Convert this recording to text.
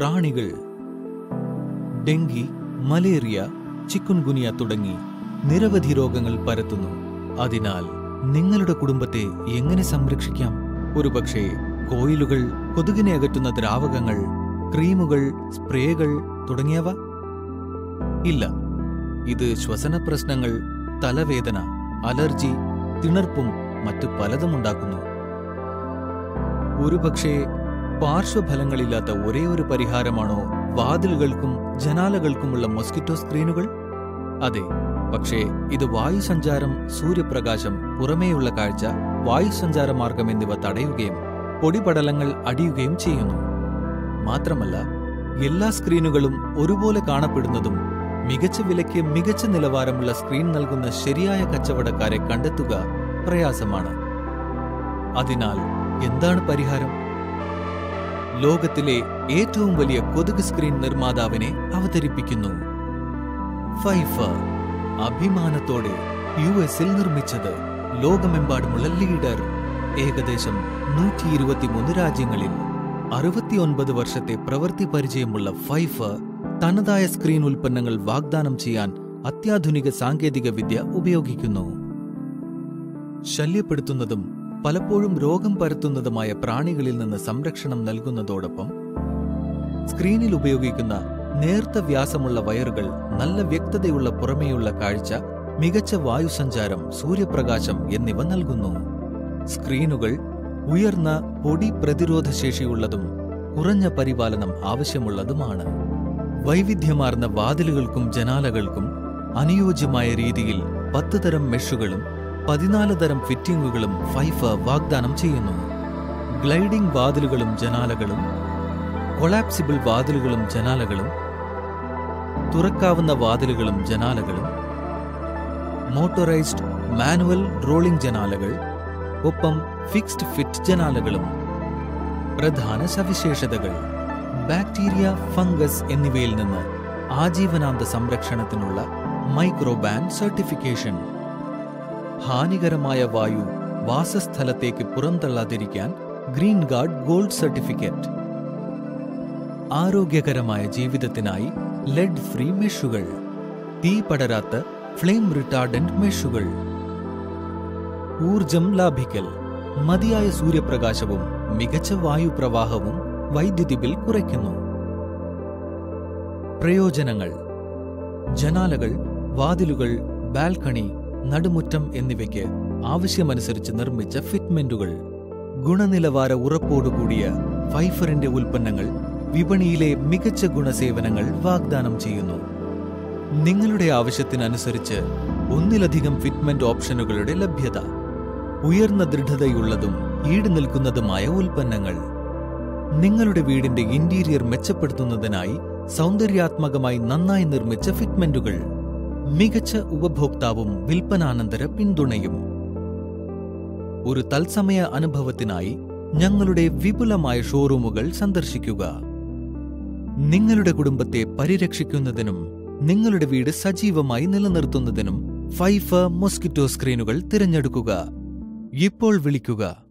പ്രാണികൾ dengue malaria chikungunya തുടങ്ങി നിരവധി രോഗങ്ങൾ പരത്തുന്നു അതിനാൽ നിങ്ങളുടെ കുടുംബത്തെ എങ്ങനെ സംരക്ഷിക്കാം ഒരുപക്ഷെ കോയിലുകൾ കൊതുകിനെ അകറ്റുന്ന ദ്രാവകങ്ങൾ ക്രീമുകൾ സ്പ്രേകൾ തുടങ്ങിയവ ഇല്ല ഇത് ശ്വസന പ്രശ്നങ്ങൾ തലവേദന അലർജി തിണർപ്പും മറ്റു പലതും ഉണ്ടാക്കുന്നു ഒരുപക്ഷെ പാർശ്വഫലങ്ങളില്ലാത്ത ഒരേ ഒരു പരിഹാരമാണോ വാതിലുകൾക്കും ജനാലകൾക്കുമുള്ള മൊസ്കിറ്റോ സ്ക്രീനുകൾ അതെ പക്ഷേ ഇത് വായുസഞ്ചാരം സൂര്യപ്രകാശം പുറമേയുള്ള കാഴ്ച വായുസഞ്ചാര മാർഗം എന്നിവ തടയുകയും പൊടിപടലങ്ങൾ അടിയുകയും ചെയ്യുന്നു മാത്രമല്ല എല്ലാ സ്ക്രീനുകളും ഒരുപോലെ കാണപ്പെടുന്നതും മികച്ച വിലയ്ക്ക് മികച്ച നിലവാരമുള്ള സ്ക്രീൻ നൽകുന്ന ശരിയായ കച്ചവടക്കാരെ കണ്ടെത്തുക പ്രയാസമാണ് അതിനാൽ എന്താണ് പരിഹാരം ലോകത്തിലെ ഏറ്റവും വലിയ കൊതുക് സ്ക്രീൻ നിർമ്മാതാവിനെ അവതരിപ്പിക്കുന്നു ഫൈഫ അഭിമാനത്തോടെ യു എസിൽ നിർമ്മിച്ചത് ലോകമെമ്പാടുമുള്ള ലീഡർ ഏകദേശം നൂറ്റി ഇരുപത്തിമൂന്ന് രാജ്യങ്ങളിൽ അറുപത്തിയൊൻപത് വർഷത്തെ പ്രവൃത്തി പരിചയമുള്ള ഫൈഫ തനതായ സ്ക്രീൻ ഉൽപ്പന്നങ്ങൾ വാഗ്ദാനം ചെയ്യാൻ അത്യാധുനിക സാങ്കേതിക വിദ്യ ഉപയോഗിക്കുന്നു ശല്യപ്പെടുത്തുന്നതും പലപ്പോഴും രോഗം പരത്തുന്നതുമായ പ്രാണികളിൽ നിന്ന് സംരക്ഷണം നൽകുന്നതോടൊപ്പം സ്ക്രീനിൽ ഉപയോഗിക്കുന്ന നേർത്ത വ്യാസമുള്ള വയറുകൾ നല്ല വ്യക്തതയുള്ള പുറമേയുള്ള കാഴ്ച മികച്ച വായുസഞ്ചാരം സൂര്യപ്രകാശം എന്നിവ നൽകുന്നു സ്ക്രീനുകൾ ഉയർന്ന പൊടി പ്രതിരോധ ശേഷിയുള്ളതും കുറഞ്ഞ പരിപാലനം ആവശ്യമുള്ളതുമാണ് വൈവിധ്യമാർന്ന വാതിലുകൾക്കും ജനാലകൾക്കും അനുയോജ്യമായ രീതിയിൽ പത്ത് തരം മെഷുകളും പതിനാല് തരം ഫിറ്റിംഗുകളും ഫൈഫ വാഗ്ദാനം ചെയ്യുന്നു ഗ്ലൈഡിംഗ് വാതിലുകളും ജനാലകളും കൊളാപ്സിബിൾ വാതിലുകളും ജനാലകളും തുറക്കാവുന്ന വാതിലുകളും ജനാലകളും മോട്ടോറൈസ്ഡ് മാനുവൽ റോളിംഗ് ജനാലകൾ ഒപ്പം ഫിക്സ്ഡ് ഫിറ്റ് ജനാലകളും പ്രധാന സവിശേഷതകൾ ബാക്ടീരിയ ഫംഗസ് എന്നിവയിൽ നിന്ന് ആജീവനാന്ത സംരക്ഷണത്തിനുള്ള മൈക്രോബാൻ സർട്ടിഫിക്കേഷൻ ഹാനികരമായ വായു വാസസ്ഥലത്തേക്ക് പുറന്തള്ളാതിരിക്കാൻ ഗ്രീൻ ഗാർഡ് ഗോൾഡ് സർട്ടിഫിക്കറ്റ് ആരോഗ്യകരമായ ജീവിതത്തിനായി ലെഡ് ഫ്രീ മെഷുകൾ തീ പടരാത്ത ഫ്ലെയിം റിട്ടാർഡന്റ് മെഷുകൾ ഊർജം ലാഭിക്കൽ മതിയായ സൂര്യപ്രകാശവും മികച്ച വായുപ്രവാഹവും വൈദ്യുതി ബിൽ കുറയ്ക്കുന്നു പ്രയോജനങ്ങൾ ജനാലകൾ വാതിലുകൾ ബാൽക്കണി നടുമുറ്റം എന്നിവയ്ക്ക് ആവശ്യമനുസരിച്ച് നിർമ്മിച്ച ഫിറ്റ്മെന്റുകൾ ഗുണനിലവാര ഉറപ്പോടുകൂടിയ ഫൈഫറിന്റെ ഉൽപ്പന്നങ്ങൾ വിപണിയിലെ മികച്ച ഗുണസേവനങ്ങൾ വാഗ്ദാനം ചെയ്യുന്നു നിങ്ങളുടെ ആവശ്യത്തിനനുസരിച്ച് ഒന്നിലധികം ഫിറ്റ്മെന്റ് ഓപ്ഷനുകളുടെ ലഭ്യത ഉയർന്ന ദൃഢതയുള്ളതും ഈട് നിൽക്കുന്നതുമായ ഉൽപ്പന്നങ്ങൾ നിങ്ങളുടെ വീടിന്റെ ഇന്റീരിയർ മെച്ചപ്പെടുത്തുന്നതിനായി സൗന്ദര്യാത്മകമായി നന്നായി നിർമ്മിച്ച ഫിറ്റ്മെന്റുകൾ മികച്ച ഉപഭോക്താവും വിൽപ്പനാനന്തര പിന്തുണയും ഒരു തത്സമയ അനുഭവത്തിനായി ഞങ്ങളുടെ വിപുലമായ ഷോറൂമുകൾ സന്ദർശിക്കുക നിങ്ങളുടെ കുടുംബത്തെ പരിരക്ഷിക്കുന്നതിനും നിങ്ങളുടെ വീട് സജീവമായി നിലനിർത്തുന്നതിനും ഫൈഫ മൊസ്കിറ്റോ സ്ക്രീനുകൾ തിരഞ്ഞെടുക്കുക ഇപ്പോൾ വിളിക്കുക